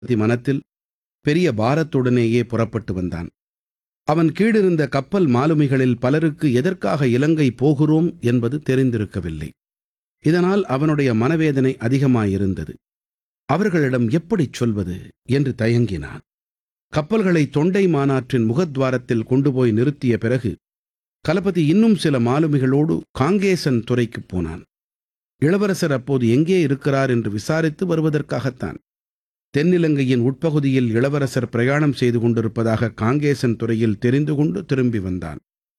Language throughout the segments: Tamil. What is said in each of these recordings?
தி மனத்தில் பெரிய பாரத்துடனேயே புறப்பட்டு வந்தான் அவன் கீழிருந்த கப்பல் மாலுமிகளில் பலருக்கு எதற்காக இலங்கை போகிறோம் என்பது தெரிந்திருக்கவில்லை இதனால் அவனுடைய மனவேதனை அதிகமாயிருந்தது அவர்களிடம் எப்படிச் சொல்வது என்று தயங்கினான் கப்பல்களை தொண்டை மாநாற்றின் முகத்வாரத்தில் கொண்டு போய் நிறுத்திய பிறகு கலபதி இன்னும் சில மாலுமிகளோடு காங்கேசன் துறைக்குப் போனான் இளவரசர் அப்போது எங்கே இருக்கிறார் என்று விசாரித்து வருவதற்காகத்தான் தென்னிலங்கையின் உட்பகுதியில் இளவரசர் பிரயாணம் செய்து கொண்டிருப்பதாக காங்கேசன் துறையில் தெரிந்து கொண்டு திரும்பி வந்தான்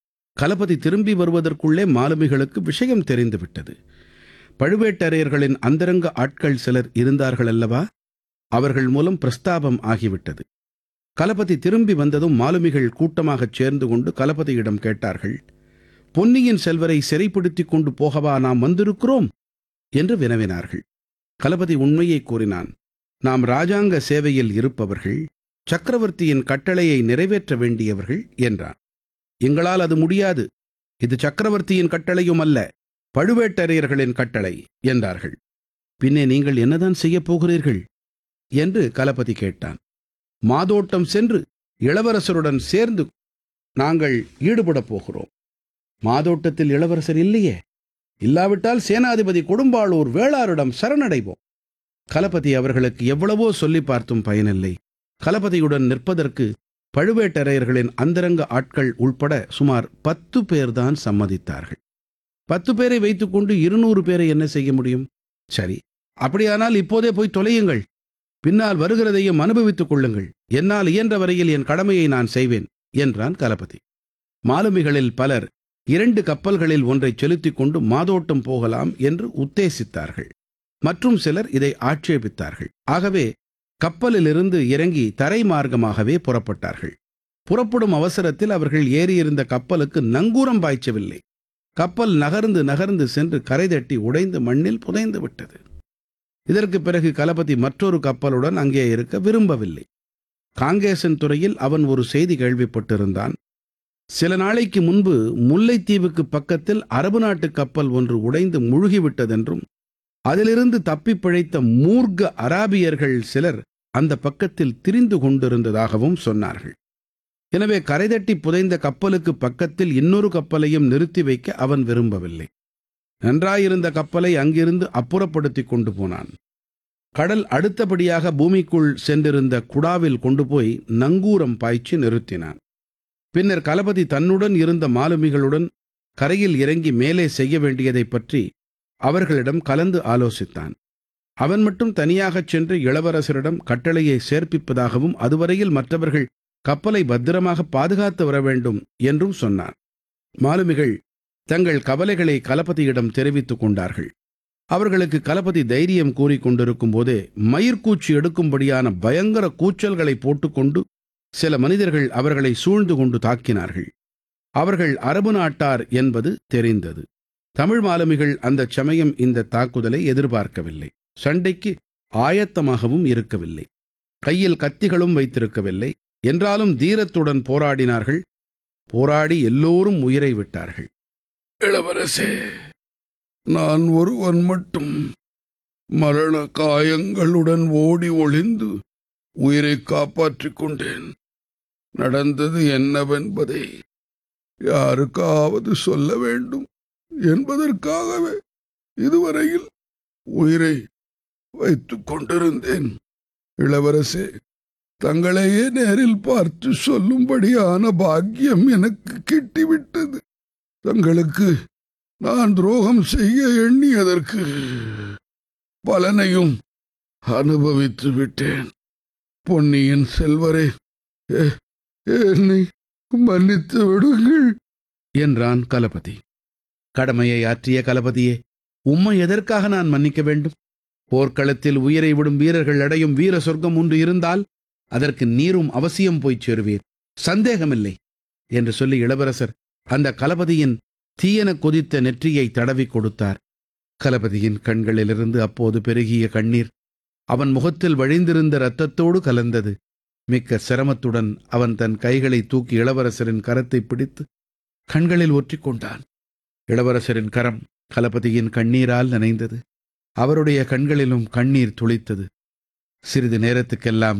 கலபதி திரும்பி வருவதற்குள்ளே மாலுமிகளுக்கு விஷயம் தெரிந்துவிட்டது பழுவேட்டரையர்களின் அந்தரங்க ஆட்கள் சிலர் இருந்தார்கள் அல்லவா அவர்கள் மூலம் பிரஸ்தாபம் ஆகிவிட்டது கலபதி திரும்பி வந்ததும் மாலுமிகள் கூட்டமாகச் சேர்ந்து கொண்டு கலபதியிடம் கேட்டார்கள் பொன்னியின் செல்வரை சிறைப்படுத்திக் கொண்டு போகவா நாம் வந்திருக்கிறோம் என்று வினவினார்கள் கலபதி உண்மையை கூறினான் நாம் ராஜாங்க சேவையில் இருப்பவர்கள் சக்கரவர்த்தியின் கட்டளையை நிறைவேற்ற வேண்டியவர்கள் என்றான் எங்களால் அது முடியாது இது சக்கரவர்த்தியின் கட்டளையும் அல்ல பழுவேட்டரையர்களின் கட்டளை என்றார்கள் பின்னே நீங்கள் என்னதான் செய்யப் போகிறீர்கள் என்று கலபதி கேட்டான் மாதோட்டம் சென்று இளவரசருடன் சேர்ந்து நாங்கள் ஈடுபடப் போகிறோம் மாதோட்டத்தில் இளவரசர் இல்லையே இல்லாவிட்டால் சேனாதிபதி கொடும்பாளூர் வேளாரிடம் சரணடைவோம் கலபதி அவர்களுக்கு எவ்வளவோ சொல்லி பார்த்தும் பயனில்லை கலபதியுடன் நிற்பதற்கு பழுவேட்டரையர்களின் அந்தரங்க ஆட்கள் உள்பட சுமார் பத்து பேர்தான் சம்மதித்தார்கள் பத்து பேரை வைத்துக்கொண்டு இருநூறு பேரை என்ன செய்ய முடியும் சரி அப்படியானால் இப்போதே போய் தொலையுங்கள் பின்னால் வருகிறதையும் அனுபவித்துக் கொள்ளுங்கள் என்னால் இயன்ற வரையில் என் கடமையை நான் செய்வேன் என்றான் கலபதி மாலுமிகளில் பலர் இரண்டு கப்பல்களில் ஒன்றை செலுத்திக் கொண்டு மாதோட்டம் போகலாம் என்று உத்தேசித்தார்கள் மற்றும் சிலர் இதை ஆட்சேபித்தார்கள் ஆகவே கப்பலிலிருந்து இறங்கி தரை மார்க்கமாகவே புறப்பட்டார்கள் புறப்படும் அவசரத்தில் அவர்கள் ஏறியிருந்த கப்பலுக்கு நங்கூரம் பாய்ச்சவில்லை கப்பல் நகர்ந்து நகர்ந்து சென்று கரை தட்டி உடைந்து மண்ணில் புதைந்து விட்டது இதற்கு பிறகு கலபதி மற்றொரு கப்பலுடன் அங்கே இருக்க விரும்பவில்லை காங்கேசன் துறையில் அவன் ஒரு செய்தி கேள்விப்பட்டிருந்தான் சில நாளைக்கு முன்பு முல்லைத்தீவுக்கு பக்கத்தில் அரபு நாட்டு கப்பல் ஒன்று உடைந்து முழுகிவிட்டதென்றும் அதிலிருந்து தப்பிப் பிழைத்த மூர்க்க அராபியர்கள் சிலர் அந்த பக்கத்தில் திரிந்து கொண்டிருந்ததாகவும் சொன்னார்கள் எனவே கரைதட்டி புதைந்த கப்பலுக்கு பக்கத்தில் இன்னொரு கப்பலையும் நிறுத்தி வைக்க அவன் விரும்பவில்லை நன்றாயிருந்த கப்பலை அங்கிருந்து அப்புறப்படுத்திக் கொண்டு போனான் கடல் அடுத்தபடியாக பூமிக்குள் சென்றிருந்த குடாவில் கொண்டு போய் நங்கூரம் பாய்ச்சி நிறுத்தினான் பின்னர் கலபதி தன்னுடன் இருந்த மாலுமிகளுடன் கரையில் இறங்கி மேலே செய்ய வேண்டியதைப் பற்றி அவர்களிடம் கலந்து ஆலோசித்தான் அவன் மட்டும் தனியாகச் சென்று இளவரசரிடம் கட்டளையை சேர்ப்பிப்பதாகவும் அதுவரையில் மற்றவர்கள் கப்பலை பத்திரமாக பாதுகாத்து வர வேண்டும் என்றும் சொன்னான் மாலுமிகள் தங்கள் கவலைகளை கலபதியிடம் தெரிவித்துக் கொண்டார்கள் அவர்களுக்கு கலபதி தைரியம் கூறிக்கொண்டிருக்கும் போதே மயிர்கூச்சி எடுக்கும்படியான பயங்கர கூச்சல்களை போட்டுக்கொண்டு சில மனிதர்கள் அவர்களை சூழ்ந்து கொண்டு தாக்கினார்கள் அவர்கள் அரபு நாட்டார் என்பது தெரிந்தது தமிழ் மாலுமிகள் அந்தச் சமயம் இந்த தாக்குதலை எதிர்பார்க்கவில்லை சண்டைக்கு ஆயத்தமாகவும் இருக்கவில்லை கையில் கத்திகளும் வைத்திருக்கவில்லை என்றாலும் தீரத்துடன் போராடினார்கள் போராடி எல்லோரும் உயிரை விட்டார்கள் இளவரசே நான் ஒருவன் மட்டும் மரண காயங்களுடன் ஓடி ஒளிந்து உயிரை காப்பாற்றிக் கொண்டேன் நடந்தது என்னவென்பதை யாருக்காவது சொல்ல வேண்டும் என்பதற்காகவே இதுவரையில் உயிரை வைத்துக் கொண்டிருந்தேன் இளவரசே தங்களையே நேரில் பார்த்து சொல்லும்படியான பாக்கியம் எனக்கு கிட்டிவிட்டது தங்களுக்கு நான் துரோகம் செய்ய எண்ணியதற்கு பலனையும் அனுபவித்து விட்டேன் பொன்னியின் செல்வரே எ- என்னை மன்னித்து விடுங்கள் என்றான் கலபதி கடமையை ஆற்றிய கலபதியே உம்மை எதற்காக நான் மன்னிக்க வேண்டும் போர்க்களத்தில் உயிரை விடும் வீரர்கள் அடையும் வீர சொர்க்கம் ஒன்று இருந்தால் அதற்கு நீரும் அவசியம் போய்ச் சேருவீர் சந்தேகமில்லை என்று சொல்லி இளவரசர் அந்த கலபதியின் தீயன கொதித்த நெற்றியை தடவிக் கொடுத்தார் கலபதியின் கண்களிலிருந்து அப்போது பெருகிய கண்ணீர் அவன் முகத்தில் வழிந்திருந்த இரத்தத்தோடு கலந்தது மிக்க சிரமத்துடன் அவன் தன் கைகளை தூக்கி இளவரசரின் கரத்தை பிடித்து கண்களில் ஒற்றிக் கொண்டான் இளவரசரின் கரம் கலபதியின் கண்ணீரால் நனைந்தது அவருடைய கண்களிலும் கண்ணீர் துளித்தது சிறிது நேரத்துக்கெல்லாம்